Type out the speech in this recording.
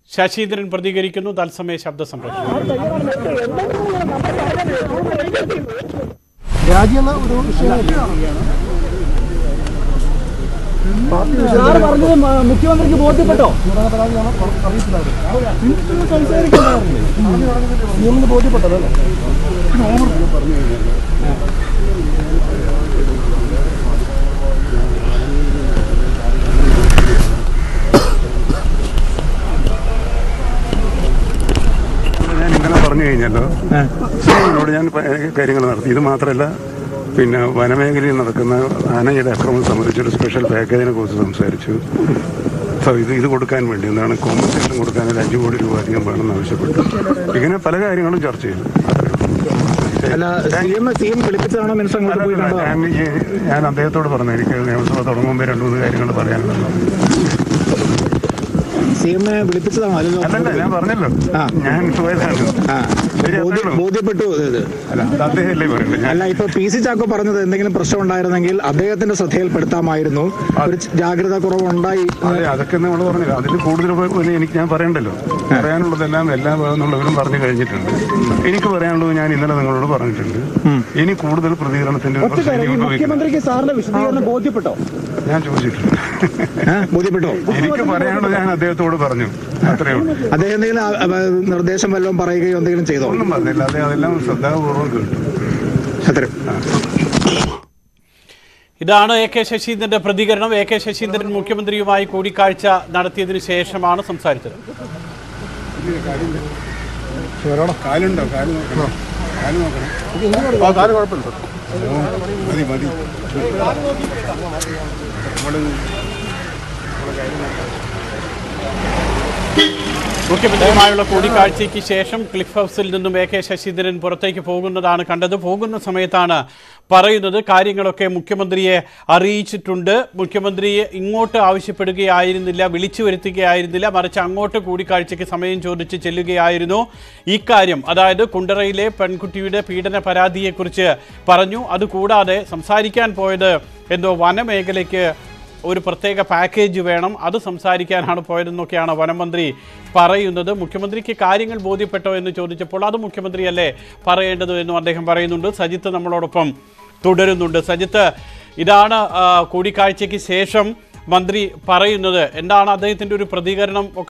ശശീന്ദ്രൻ പ്രതികരിക്കുന്നു തത്സമയ ശബ്ദ സംരക്ഷണം രാജ്യം എന്ന ഒരു വിഷയമല്ല സാറ് പറഞ്ഞത് മ- മുഖ്യമന്ത്രിക്ക് ബോധ്യപ്പെട്ടോ നിയമത്തിന് ബോധ്യപ്പെട്ടതല്ലേ ഞാൻ ഇന്നലെ പറഞ്ഞു കഴിഞ്ഞല്ലോ എന്നോട് ഞാൻ പ- കാര്യങ്ങൾ നടത്തി ഇത് മാത്രമല്ല പിന്നെ വനമേഖലയിൽ നടക്കുന്ന ആനയുടെ അക്രമം സംബന്ധിച്ചൊരു സ്പെഷ്യൽ പാക്കേജിനെ കുറിച്ച് സംസാരിച്ചു സോ ഇത് ഇത് കൊടുക്കാൻ വേണ്ടി എന്താണ് കോമ്പൻസേഷൻ കൊടുക്കാൻ ഒരു അഞ്ചു കോടി രൂപ അധികം വേണമെന്ന് ആവശ്യപ്പെട്ടു ഇങ്ങനെ പല കാര്യങ്ങളും ചർച്ച ചെയ്തു അല്ല സി എം സി എം വിളിപ്പിച്ചതാണോ മിനിസ്റ്റർ അങ്ങോട്ട് പോയി കണ്ടോ ഞാൻ ഈ- ഞാൻ അദ്ദേഹത്തോട് പറഞ്ഞു എനിക്ക് നിയമസഭ തുടങ്ങുമ്പോൾ രണ്ട് മൂന്ന് കാര്യങ്ങൾ പറയാനുള്ളത് സി എം വിളിപ്പിച്ചതാണോ അല്ലല്ലോ അല്ലല്ല ഞാൻ പറഞ്ഞല്ലോ ആ. ഞാൻ പോയതാണ് ആ ശരി, ബോധ്യ- അത്രേ ഉള്ളൂ. ബോധ്യപ്പെട്ടു ഇത് അല്ല അത് അദ്ദേഹമല്ലേ പറയുന്നത് ഞാൻ അല്ല ഇപ്പൊ പി സി ചാക്കോ പറഞ്ഞത് എന്തെങ്കിലും പ്രശ്നം ഉണ്ടായിരുന്നെങ്കിൽ അദ്ദേഹത്തിന്റെ ശ്രദ്ധയിൽപ്പെടുത്താമായിരുന്നു ഒരു ജാഗ്രത കുറവുണ്ടായി അതെ അതൊക്കെ നമ്മൾ പറഞ്ഞില്ല അതിൽ കൂടുതൽ പോലെ എനിക്ക് ഞാൻ പറയണ്ടല്ലോ പറയാനുള്ളതെല്ലാം എല്ലാ ഭാഗത്തുള്ളവരും പറഞ്ഞു കഴിഞ്ഞിട്ടുണ്ട് എനിക്ക് പറയാനുള്ളത് ഞാൻ ഇന്നലെ നിങ്ങളോട് പറഞ്ഞിട്ടുണ്ട് ഇനി കൂടുതൽ പ്രതികരണത്തിന്റെ ഒരു പ്രശ്നം ഇനി ഉത്ഭവിക്കില്ല. മുഖ്യമന്ത്രിക്ക് സാറിന്റെ വിശദീകരണം ബോധ്യപ്പെട്ടോ ഞാൻ ചോദിച്ചിട്ടുണ്ട് ആ, ബോധ്യപ്പെട്ടോ എനിക്ക് പറയാനുള്ളത് ഞാൻ അദ്ദേഹത്തോട് പറഞ്ഞു അത്രേ ഉള്ളൂ അദ്ദേഹം എന്തെങ്കിലും ആ, ആ, നിർദ്ദേശം വല്ലതും പറയുകയോ എന്തെങ്കിലും ചെയ്തോ ഒന്നും പറഞ്ഞില്ല അതെ അതെല്ലാം ശ്രദ്ധാപൂർവ്വം കേട്ടു അത്രയും ഇതാണ് എ കെ ശശീന്ദ്രന്റെ പ്രതികരണം എ കെ ശശീന്ദ്രൻ മുഖ്യമന്ത്രിയുമായി കൂടിക്കാഴ്ച നടത്തിയതിനു ശേഷമാണ് സംസാരിച്ചത് കാലുണ്ടോ കാല് നോക്കണം കാല് നോക്കണം ആ കാര്യം കുഴപ്പമില്ല മതി മതി മുഖ്യമന്ത്രിയുമായുള്ള കൂടിക്കാഴ്ചയ്ക്ക് ശേഷം ക്ലിഫ് ഹൗസിൽ നിന്നും എ കെ ശശീന്ദ്രൻ പുറത്തേക്ക് പോകുന്നതാണ് കണ്ടത് പോകുന്ന സമയത്താണ് പറയുന്നത് കാര്യങ്ങളൊക്കെ മുഖ്യമന്ത്രിയെ അറിയിച്ചിട്ടുണ്ട് മുഖ്യമന്ത്രിയെ ഇങ്ങോട്ട് ആവശ്യപ്പെടുകയായിരുന്നില്ല വിളിച്ചു വരുത്തുകയായിരുന്നില്ല മറിച്ച് അങ്ങോട്ട് കൂടിക്കാഴ്ചയ്ക്ക് സമയം ചോദിച്ച് ചെല്ലുകയായിരുന്നു ഇക്കാര്യം അതായത് കുണ്ടറയിലെ പെൺകുട്ടിയുടെ പീഡന പരാതിയെക്കുറിച്ച് പറഞ്ഞു അതുകൂടാതെ സംസാരിക്കാൻ പോയത് എന്തോ വനമേഖലയ്ക്ക് ഒരു പ്രത്യേക പാക്കേജ് വേണം അത് സംസാരിക്കാനാണ് പോയതെന്നൊക്കെയാണ് വനമന്ത്രി പറയുന്നത് മുഖ്യമന്ത്രിക്ക് കാര്യങ്ങൾ ബോധ്യപ്പെട്ടോ എന്ന് ചോദിച്ചപ്പോൾ അത് മുഖ്യമന്ത്രിയല്ലേ പറയേണ്ടത് എന്നും അദ്ദേഹം പറയുന്നുണ്ട് സജിത്ത് നമ്മളോടൊപ്പം തുടരുന്നുണ്ട് സജിത്ത് ഇതാണ് ആ, കൂടിക്കാഴ്ചയ്ക്ക് ശേഷം മന്ത്രി പറയുന്നത് എന്താണ് അദ്ദേഹത്തിൻ്റെ ഒരു പ്രതികരണം ഒക്കെ